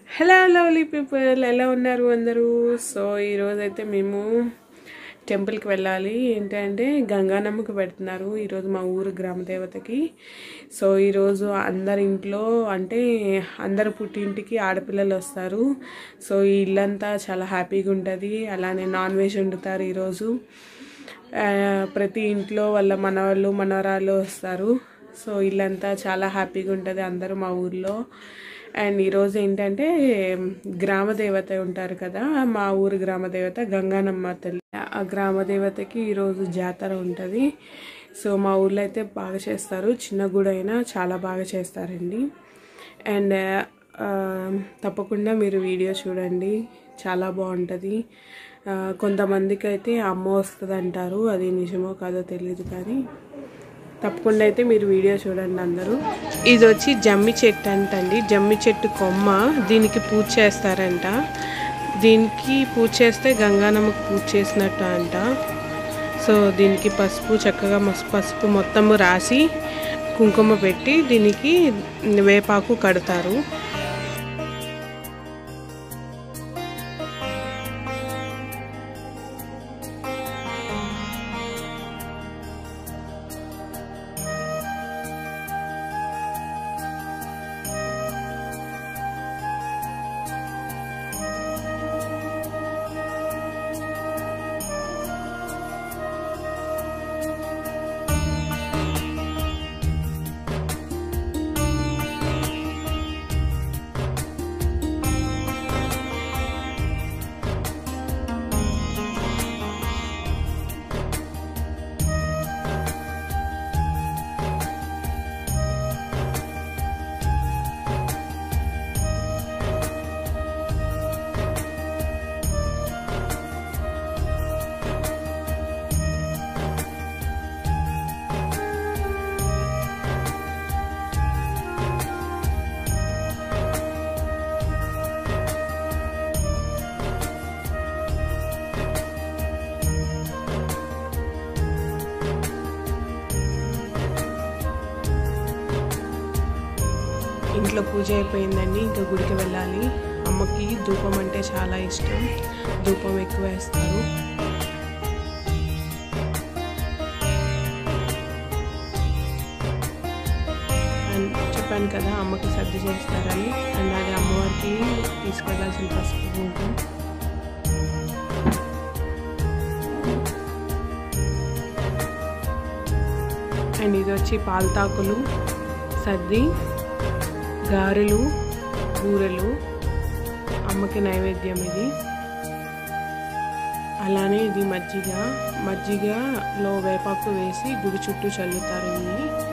hello lovely people ఎలా ఉన్నారు అందరూ సో ఈరోజు అయితే మేము టెంపుల్కి వెళ్ళాలి ఏంటంటే గంగానమ్మకి పెడుతున్నారు ఈరోజు మా ఊరు గ్రామ దేవతకి సో ఈరోజు అందరి ఇంట్లో అంటే అందరు పుట్టింటికి ఆడపిల్లలు వస్తారు సో ఈ ఇల్లంతా చాలా హ్యాపీగా ఉంటుంది అలానే నాన్ వెజ్ వండుతారు ఈరోజు ఆ, ప్రతి ఇంట్లో వాళ్ళ మనవాళ్ళు మనవరాలు వస్తారు సో ఇల్లంతా చాలా హ్యాపీగా ఉంటుంది అందరూ మా ఊర్లో అండ్ ఈరోజు ఏంటంటే గ్రామ దేవత ఉంటారు కదా మా ఊరు గ్రామ దేవత గంగానమ్మ తల్లి ఆ గ్రామ దేవతకి ఈరోజు జాతర ఉంటుంది సో మా ఊర్లో అయితే బాగా చేస్తారు చిన్న గుడి అయినా చాలా బాగా చేస్తారండి అండ్ ఆ, తప్పకుండా మీరు వీడియో చూడండి చాలా బాగుంటుంది ఆ, కొంతమందికి అయితే అమ్మ వస్తుంది అంటారు అది నిజమో కాదో తెలియదు కానీ తప్పకుండా అయితే మీరు వీడియో చూడండి అందరూ ఇది వచ్చి జమ్మి చెట్టు అంటండి జమ్మి చెట్టు కొమ్మ దీనికి పూజ చేస్తారంట దీనికి పూజ చేస్తే గంగానమ్మకు పూజ చేసినట్టు అంట సో దీనికి పసుపు చక్కగా మస్ పసుపు మొత్తము రాసి కుంకుమ పెట్టి దీనికి వేపాకు కడతారు ఇంట్లో పూజ అయిపోయిందండి ఇంకా గుడికి వెళ్ళాలి అమ్మకి ధూపం అంటే చాలా ఇష్టం ధూపం ఎక్కువ వేస్తారు అండ్ చెప్పాను కదా అమ్మకి సర్ది చేస్తారని అండ్ అది అమ్మవారికి తీసుకెళ్లాల్సిన పసుపు కుంకుమ అండ్ ఇది వచ్చి పాలతాకులు సర్ది గారెలు బూరెలు అమ్మకి నైవేద్యం ఇది అలానే ఇది మజ్జిగ మజ్జిగలో వేపాకు వేసి గుడి చుట్టూ చల్లుతారు ఇవి